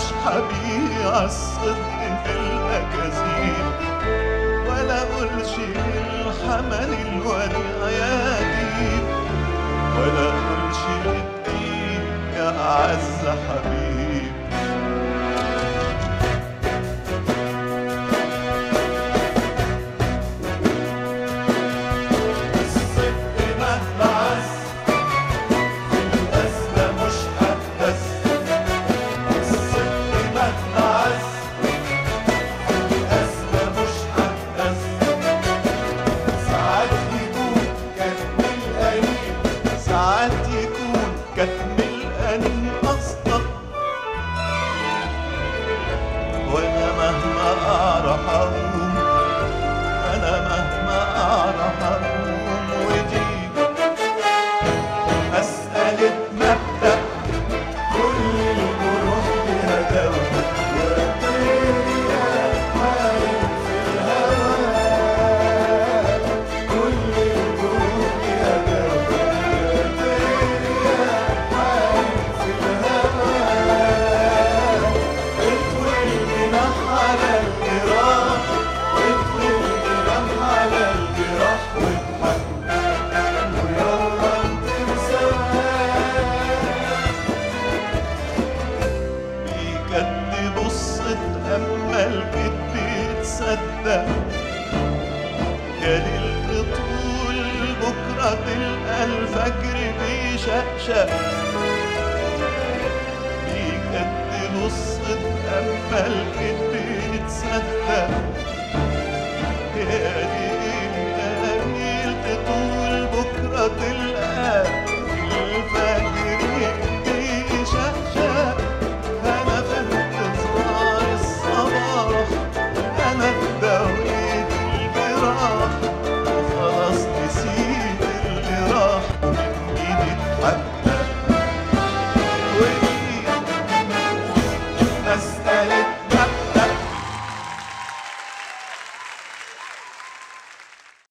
حبيع الصدق في الأكاذيب ولا أقولش للحمل الوديع يا ديب ولا أقولش للدين يا أعز حبيب الصدق مهما عز في الأزمة مش هتهز الصدق مهما عز في الأزمة مش هتهز ساعات يكون كتم الأنين ساعات يكون كتم الأنين قصدك وأنا مهما أعرف أقوم أنا مهما أعرف أقوم وتيجي مسألة مبدأ كل الجروح لها دواء والدنيا حايل في الهوى كل الجروح لها دواء والدنيا حايل في الهوى اطوي الجناح على الجراح اطوي الجناح على الجراح واضحك ويلا انطر سواك بيكد بص تأمل كدب يتصدق يا ليل طول بكرة تلقى الفجر بيشقشق بيكد بص تأمل كدب يتصدق يا